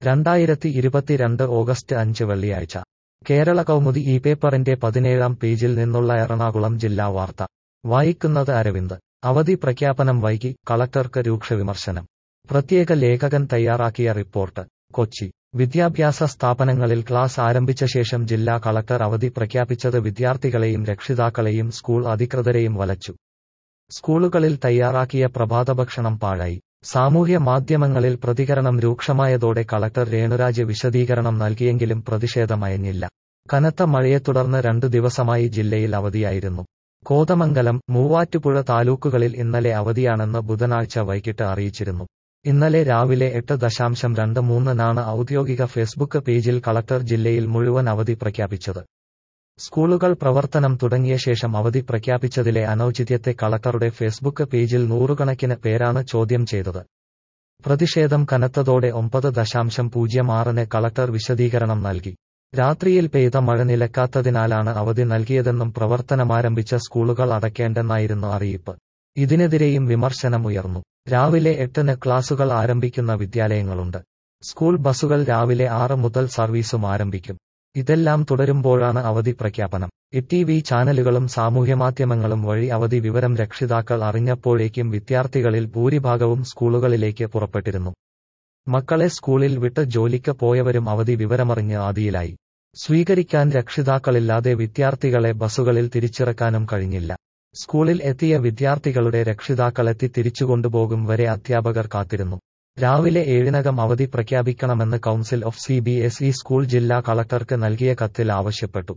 രണ്ടായിരത്തി ഇരുപത്തിരണ്ട് ഓഗസ്റ്റ് അഞ്ച് വെള്ളിയാഴ്ച കേരള കൗമുദി ഈ പേപ്പറിന്റെ പതിനേഴാം പേജിൽ നിന്നുള്ള എറണാകുളം ജില്ലാ വാർത്ത വായിക്കുന്നത് അരവിന്ദ് അവധി പ്രഖ്യാപനം വൈകി കളക്ടർക്ക് രൂക്ഷ വിമർശനം പ്രത്യേക ലേഖകൻ തയ്യാറാക്കിയ റിപ്പോർട്ട് കൊച്ചി വിദ്യാഭ്യാസ സ്ഥാപനങ്ങളിൽ ക്ലാസ് ആരംഭിച്ച ശേഷം ജില്ലാ കളക്ടർ അവധി പ്രഖ്യാപിച്ചത് വിദ്യാർത്ഥികളെയും രക്ഷിതാക്കളെയും സ്കൂൾ അധികൃതരെയും വലച്ചു സ്കൂളുകളിൽ തയ്യാറാക്കിയ പ്രഭാതഭക്ഷണം പാഴായി സാമൂഹ്യ മാധ്യമങ്ങളിൽ പ്രതികരണം രൂക്ഷമായതോടെ കളക്ടർ രേണുരാജ് വിശദീകരണം നൽകിയെങ്കിലും പ്രതിഷേധമയഞ്ഞില്ല കനത്ത മഴയെ തുടർന്ന് രണ്ടു ദിവസമായി ജില്ലയിൽ അവധിയായിരുന്നു കോതമംഗലം മൂവാറ്റുപുഴ താലൂക്കുകളിൽ ഇന്നലെ അവധിയാണെന്ന് ബുധനാഴ്ച വൈകിട്ട് അറിയിച്ചിരുന്നു ഇന്നലെ രാവിലെ എട്ട് ദശാംശം രണ്ട് മൂന്നിനാണ് ഔദ്യോഗിക ഫേസ്ബുക്ക് പേജിൽ കളക്ടർ ജില്ലയിൽ മുഴുവൻ അവധി പ്രഖ്യാപിച്ചത് സ്കൂളുകൾ പ്രവർത്തനം തുടങ്ങിയ ശേഷം അവധി പ്രഖ്യാപിച്ചതിലെ അനൌചിത്യത്തെ കളക്ടറുടെ ഫേസ്ബുക്ക് പേജിൽ നൂറുകണക്കിന് പേരാണ് ചോദ്യം ചെയ്തത് പ്രതിഷേധം കനത്തതോടെ ഒമ്പത് ദശാംശം പൂജ്യം ആറിന് കളക്ടർ വിശദീകരണം നൽകി രാത്രിയിൽ പെയ്ത മഴ നിലക്കാത്തതിനാലാണ് അവധി നൽകിയതെന്നും പ്രവർത്തനമാരംഭിച്ച സ്കൂളുകൾ അടയ്ക്കേണ്ടെന്നായിരുന്നു അറിയിപ്പ് ഇതിനെതിരെയും വിമർശനം ഉയർന്നു രാവിലെ എട്ടിന് ക്ലാസുകൾ ആരംഭിക്കുന്ന വിദ്യാലയങ്ങളുണ്ട് സ്കൂൾ ബസുകൾ രാവിലെ ആറ് മുതൽ സർവീസും ആരംഭിക്കും ഇതെല്ലാം തുടരുമ്പോഴാണ് അവധി പ്രഖ്യാപനം ടി വി ചാനലുകളും സാമൂഹ്യമാധ്യമങ്ങളും വഴി അവധി വിവരം രക്ഷിതാക്കൾ അറിഞ്ഞപ്പോഴേക്കും വിദ്യാർത്ഥികളിൽ ഭൂരിഭാഗവും സ്കൂളുകളിലേക്ക് പുറപ്പെട്ടിരുന്നു മക്കളെ സ്കൂളിൽ വിട്ട് ജോലിക്ക് പോയവരും അവധി വിവരമറിഞ്ഞ് ആദിയിലായി സ്വീകരിക്കാൻ രക്ഷിതാക്കളില്ലാതെ വിദ്യാർത്ഥികളെ ബസുകളിൽ തിരിച്ചിറക്കാനും കഴിഞ്ഞില്ല സ്കൂളിൽ എത്തിയ വിദ്യാർത്ഥികളുടെ രക്ഷിതാക്കളെത്തി തിരിച്ചുകൊണ്ടുപോകും വരെ അധ്യാപകർ കാത്തിരുന്നു രാവിലെ ഏഴിനകം അവധി പ്രഖ്യാപിക്കണമെന്ന് council of C B S E school ജില്ലാ കളക്ടർക്ക് നൽകിയ കത്തിൽ ആവശ്യപ്പെട്ടു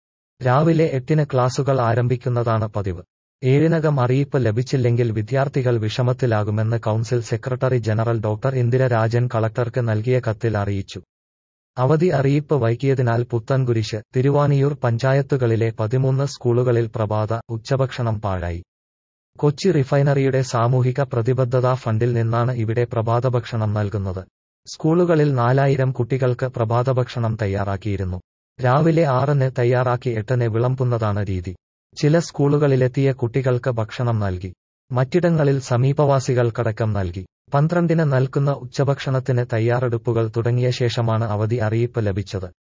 രാവിലെ എട്ടിന് ക്ലാസുകൾ ആരംഭിക്കുന്നതാണ് പതിവ് ഏഴിനകം അറിയിപ്പ് ലഭിച്ചില്ലെങ്കിൽ വിദ്യാർത്ഥികൾ വിഷമത്തിലാകുമെന്ന് council secretary general doctor Indira Rajan കളക്ടർക്ക് നൽകിയ കത്തിൽ അറിയിച്ചു അവധി അറിയിപ്പ് വൈകിയതിനാൽ പുത്തൻകുരിശ് തിരുവാനിയൂർ പഞ്ചായത്തുകളിലെ പതിമൂന്ന് സ്കൂളുകളിൽ പ്രഭാത ഉച്ചഭക്ഷണം പാഴായി കൊച്ചി റിഫൈനറിയുടെ സാമൂഹിക പ്രതിബദ്ധതാ ഫണ്ടിൽ നിന്നാണ് ഇവിടെ പ്രഭാതഭക്ഷണം നൽകുന്നത് സ്കൂളുകളിൽ നാലായിരം കുട്ടികൾക്ക് പ്രഭാതഭക്ഷണം തയ്യാറാക്കിയിരുന്നു രാവിലെ ആറിന് തയ്യാറാക്കി എട്ടിന് വിളമ്പുന്നതാണ് രീതി ചില സ്കൂളുകളിലെത്തിയ കുട്ടികൾക്ക് ഭക്ഷണം നൽകി മറ്റിടങ്ങളിൽ സമീപവാസികൾക്കടക്കം നൽകി പന്ത്രണ്ടിന് നൽകുന്ന ഉച്ചഭക്ഷണത്തിന് തയ്യാറെടുപ്പുകൾ തുടങ്ങിയ ശേഷമാണ് അവധി അറിയിപ്പ് ലഭിച്ചത്